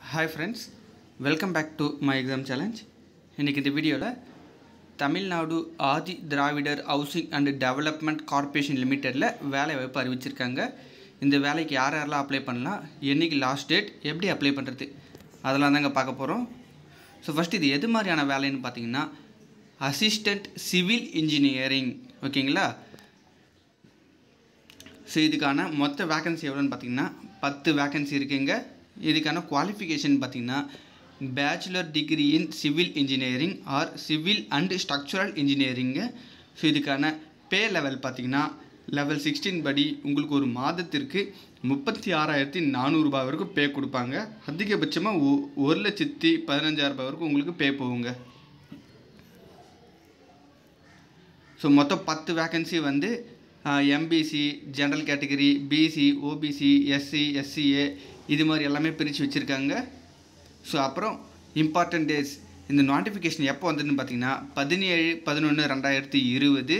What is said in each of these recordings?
hi friends welcome back to my exam challenge இன்றைக்கி இந்த வீடியோவில் Tamil Nadu Adi Dravidar housing and development corporation லிமிட்டெடில் வேலை வாய்ப்பு அறிவிச்சிருக்காங்க இந்த வேலைக்கு யார் யாரெல்லாம் அப்ளை பண்ணலாம் என்றைக்கு லாஸ்ட் டேட் எப்படி அப்ளை பண்ணுறது அதெல்லாம் தாங்க பார்க்க போகிறோம் ஸோ ஃபஸ்ட் இது எது மாதிரியான வேலைன்னு பார்த்தீங்கன்னா அசிஸ்டண்ட் சிவில் இன்ஜினியரிங் ஓகேங்களா ஸோ இதுக்கான மொத்த வேக்கன்சி எவ்வளோன்னு பார்த்தீங்கன்னா பத்து வேக்கன்சி இருக்குங்க இதுக்கான குவாலிஃபிகேஷன் பார்த்தீங்கன்னா bachelor degree in civil engineering or civil and structural engineering so இதுக்கான பே லெவல் பார்த்தீங்கன்னா லெவல் சிக்ஸ்டீன் படி உங்களுக்கு ஒரு மாதத்திற்கு முப்பத்தி ஆறாயிரத்தி நானூறுரூபா வரைக்கும் பே கொடுப்பாங்க அதிகபட்சமாக ஒ ஒரு லட்சத்தி பதினஞ்சாயிரம் ரூபாய் வரைக்கும் உங்களுக்கு பே போகுங்க ஸோ மொத்தம் பத்து வேக்கன்சி வந்து MBC general category BC OBC SC SCA இது மாதிரி எல்லாமே பிரித்து வச்சுருக்காங்க ஸோ அப்புறம் இம்பார்ட்டன்ட் டேஸ் இந்த நோட்டிஃபிகேஷன் எப்போ வந்ததுன்னு பார்த்தீங்கன்னா பதினேழு பதினொன்று ரெண்டாயிரத்தி இருபது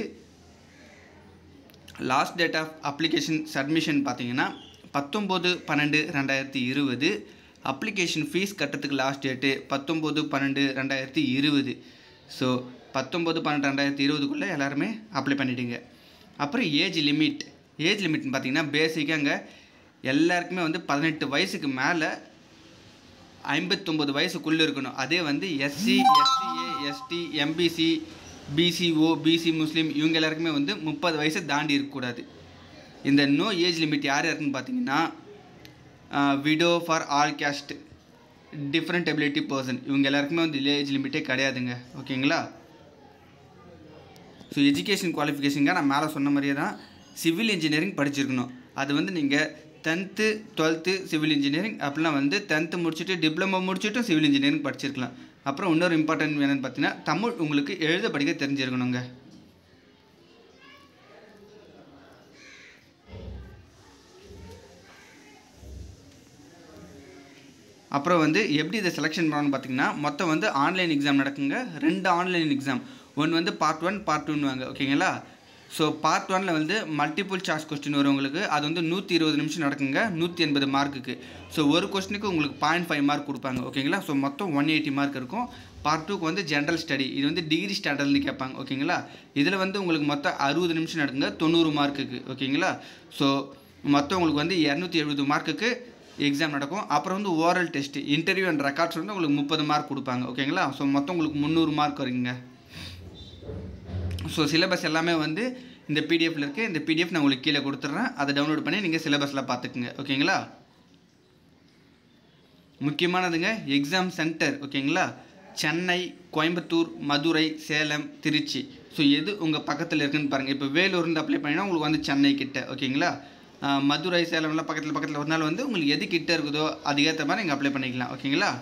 last date of application submission பார்த்தீங்கன்னா பத்தொம்போது பன்னெண்டு ரெண்டாயிரத்தி இருபது அப்ளிகேஷன் ஃபீஸ் கட்டுறதுக்கு லாஸ்ட் டேட்டு பத்தொம்போது பன்னெண்டு ரெண்டாயிரத்தி இருபது ஸோ பத்தொம்போது பன்னெண்டு ரெண்டாயிரத்தி இருபதுக்குள்ளே எல்லாருமே அப்ளை பண்ணிவிடுங்க அப்புறம் ஏஜ் லிமிட் ஏஜ் லிமிட்னு பார்த்தீங்கன்னா பேசிக்காக எல்லாருக்குமே வந்து பதினெட்டு வயசுக்கு மேலே ஐம்பத்தொம்பது வயசுக்குள்ளே இருக்கணும் அதே வந்து SC SCA ST MBC BCO BC Muslim இவங்க எல்லாருக்குமே வந்து முப்பது வயசை தாண்டி இருக்கக்கூடாது இந்த நோ ஏஜ் லிமிட் யார் யாருக்குன்னு பார்த்தீங்கன்னா widow for all caste different ability person இவங்க எல்லாருக்குமே வந்து ஏஜ் லிமிட்டே கிடையாதுங்க ஓகேங்களா ஸோ எஜுகேஷன் குவாலிஃபிகேஷனுங்க நான் மேலே சொன்ன மாதிரியே தான் சிவில் இன்ஜினியரிங் படிச்சிருக்கணும் அது வந்து நீங்கள் டென்த்து டுவெல்த்து சிவில் இன்ஜினியரிங் அப்படிலாம் வந்து டென்த்து முடிச்சுட்டு டிப்ளமோ முடிச்சுட்டு சிவில் இன்ஜினியரிங் படிச்சிருக்கலாம் அப்புறம் இன்னொரு இம்பார்ட்டன்ட் என்னென்னு பார்த்தீங்கன்னா தமிழ் உங்களுக்கு எழுத படிக்க தெரிஞ்சிருக்கணுங்க அப்புறம் வந்து எப்படி இதை செலெக்ஷன் பண்ணணும்னு பார்த்தீங்கன்னா மொத்தம் வந்து ஆன்லைன் எக்ஸாம் நடக்குங்க ரெண்டு ஆன்லைன் எக்ஸாம் ஒன்று வந்து பார்ட் ஒன் பார்ட் டூன்னுவாங்க ஓகேங்களா ஸோ பார்ட் ஒனில் வந்து மல்டிபிள் சாய்ஸ் கொஸ்டின் வரும் உங்களுக்கு அது வந்து நூற்றி இருபது நிமிஷம் நடக்குங்க நூற்றி எண்பது மார்க்குக்கு ஸோ ஒரு கொஸ்டினுக்கு உங்களுக்கு பாயிண்ட் ஃபைவ் மார்க் கொடுப்பாங்க ஓகேங்களா ஸோ மொத்தம் ஒன் எயிட்டி மார்க் இருக்கும் பார்ட் டூக்கு வந்து ஜென்ரல் ஸ்டடி இது வந்து டிகிரி ஸ்டாண்டர்ட்னு கேட்பாங்க ஓகேங்களா இதில் வந்து உங்களுக்கு மொத்தம் அறுபது நிமிஷம் நடக்குங்க தொண்ணூறு மார்க்குக்கு ஓகேங்களா ஸோ மொத்தம் உங்களுக்கு வந்து இரநூத்தி எழுபது மார்க்குக்கு எக்ஸாம் நடக்கும் அப்புறம் வந்து oral test interview and records வந்து உங்களுக்கு முப்பது மார்க் கொடுப்பாங்க ஓகேங்களா ஸோ மொத்தம் உங்களுக்கு முந்நூறு மார்க் வருங்க ஸோ சிலபஸ் எல்லாமே வந்து இந்த பிடிஎஃப்ல இருக்குது இந்த பிடிஎஃப் நான் உங்களுக்கு கீழே கொடுத்துட்றேன் அதை டவுன்லோட் பண்ணி நீங்கள் சிலபஸில் பார்த்துக்குங்க ஓகேங்களா முக்கியமானதுங்க எக்ஸாம் சென்டர் ஓகேங்களா சென்னை கோயம்புத்தூர் மதுரை சேலம் திருச்சி ஸோ எது உங்கள் பக்கத்தில் இருக்குன்னு பாருங்கள் இப்போ வேலூர்ந்து அப்ளை பண்ணினா உங்களுக்கு வந்து சென்னை கிட்ட ஓகேங்களா மதுரை சேலம்லாம் பக்கத்தில் பக்கத்தில் ஒரு நாள் வந்து உங்களுக்கு எது கிட்ட இருக்குதோ அதுக்கேற்ற மாதிரி நீங்கள் அப்ளை பண்ணிக்கலாம் ஓகேங்களா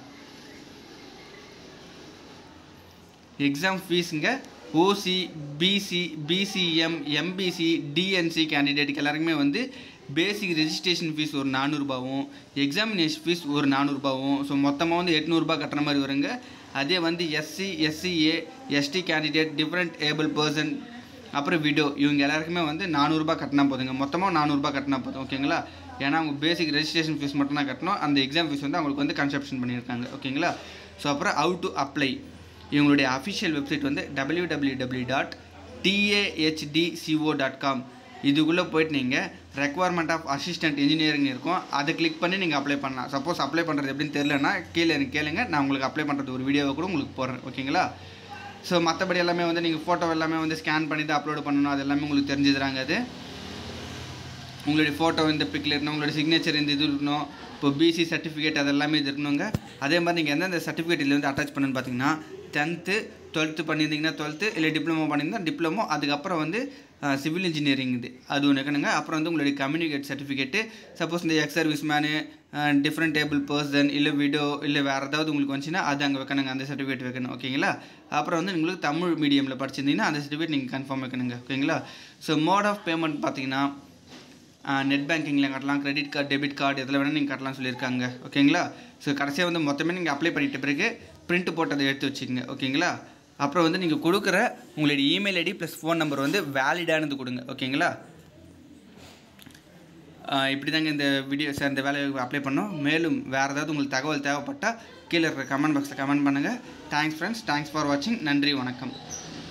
எக்ஸாம் ஃபீஸுங்க OC BC BCM MBC DNC கேண்டிடேட்டுக்கு எல்லாருக்குமே வந்து பேசிக் ரெஜிஸ்ட்ரேஷன் ஃபீஸ் ஒரு நானூறுபாவும் எக்ஸாமினேஷன் ஃபீஸ் ஒரு நானூறுபாவும் ஸோ மொத்தமாக வந்து எட்நூறுபா கட்டுற மாதிரி வருங்க அதே வந்து SC SCA ST candidate different able person அப்புறம் விடோ இவங்க எல்லாருக்குமே வந்து நானூறுரூபா கட்டினா போதுங்க மொத்தமாக நானூறுரூபா கட்டினா போதும் ஓகேங்களா ஏன்னா அவங்க பேசிக் ரெஜிஸ்ட்ரேஷன் ஃபீஸ் மட்டும் தான் கட்டணும் அந்த எக்ஸாம் ஃபீஸ் வந்து அவங்களுக்கு வந்து கன்செப்ஷன் பண்ணியிருக்காங்க ஓகேங்களா ஸோ அப்புறம் ஹவு டு அப்ளை இவங்களுடைய அஃபிஷியல் வெப்சைட் வந்து W W W dot TAHDCO dot com இதுக்குள்ளே போயிட்டு நீங்கள் ரெக்குவயர்மெண்ட் ஆஃப் அசிஸ்டன்ட் இன்ஜினியரிங் இருக்கும் அதை கிளிக் பண்ணி நீங்கள் அப்ளை பண்ணலாம் சப்போஸ் அப்ளை பண்ணுறது எப்படின்னு தெரிலனா கீழே எனக்கு கேளுங்க நான் உங்களுக்கு அப்ளை பண்ணுறது ஒரு வீடியோவை கூட உங்களுக்கு போடுறேன் ஓகேங்களா ஸோ மற்றபடி எல்லாமே வந்து நீங்கள் ஃபோட்டோ எல்லாமே வந்து ஸ்கேன் பண்ணி தான் அப்லோட் பண்ணணும் அது எல்லாமே உங்களுக்கு தெரிஞ்சுதுறாங்க அது உங்களுடைய ஃபோட்டோ இந்த பிக்கில் இருக்கணும் உங்களுடைய சிக்னேச்சர் இந்த இது இருக்கணும் இப்போ பிசி சர்டிஃபிகேட் அது எல்லாமே இது இருக்கணுங்க அதே மாதிரி நீங்கள் எந்தெந்த சர்டிஃபிகேட் இதில் வந்து அட்டாச் பண்ணுன்னு பார்த்தீங்கன்னா டென்த்து டுவெல்த்து பண்ணியிருந்தீங்கன்னா டுவெல்த்து இல்லை டிப்ளமோ பண்ணியிருந்தா டிப்ளமோ அதுக்கப்புறம் வந்து சிவில் இன்ஜினியரிங் இது அது ஒன்று இருக்கணுங்க அப்புறம் வந்து உங்களுடைய கம்யூனிகேட் சர்டிஃபிகேட்டு சப்போஸ் இந்த ex service men different table person இல்லை விடோ இல்லை வேறு ஏதாவது உங்களுக்கு வந்துச்சுன்னா அது அங்கே வைக்கணுங்க அந்த சர்டிஃபிகேட் வைக்கணும் ஓகேங்களா அப்புறம் வந்து உங்களுக்கு தமிழ் மீடியமில் படிச்சிருந்தீங்கன்னா அந்த சர்டிஃபிகேட் நீங்கள் கன்ஃபார்ம் வைக்கணுங்க ஓகேங்களா ஸோ மோட் ஆஃப் பேமெண்ட் பார்த்தீங்கன்னா நெட் பேங்கிங்கில் கட்டலாம் கிரெடிட் கார்டு டெபிட் கார்டு எதில் வேணால் நீங்கள் கட்டலாம் சொல்லியிருக்காங்க ஓகேங்களா ஸோ கடைசியாக வந்து மொத்தமே நீங்கள் அப்ளை பண்ணிட்ட பிறகு பிரிண்ட் போட்டதை எடுத்து வச்சுக்கோங்க ஓகேங்களா அப்புறம் வந்து நீங்கள் கொடுக்குற உங்களுடைய email ID plus phone number வந்து வேலிடானது கொடுங்க ஓகேங்களா இப்படி தாங்க இந்த வீடியோ சார் இந்த வேலையை அப்ளை பண்ணோம் மேலும் வேறு ஏதாவது உங்களுக்கு தகவல் தேவைப்பட்டால் கீழே இருக்கிற கமெண்ட் பாக்ஸில் கமெண்ட் பண்ணுங்கள் தேங்க்ஸ் ஃப்ரெண்ட்ஸ் தேங்க்ஸ் ஃபார் வாட்சிங் நன்றி வணக்கம்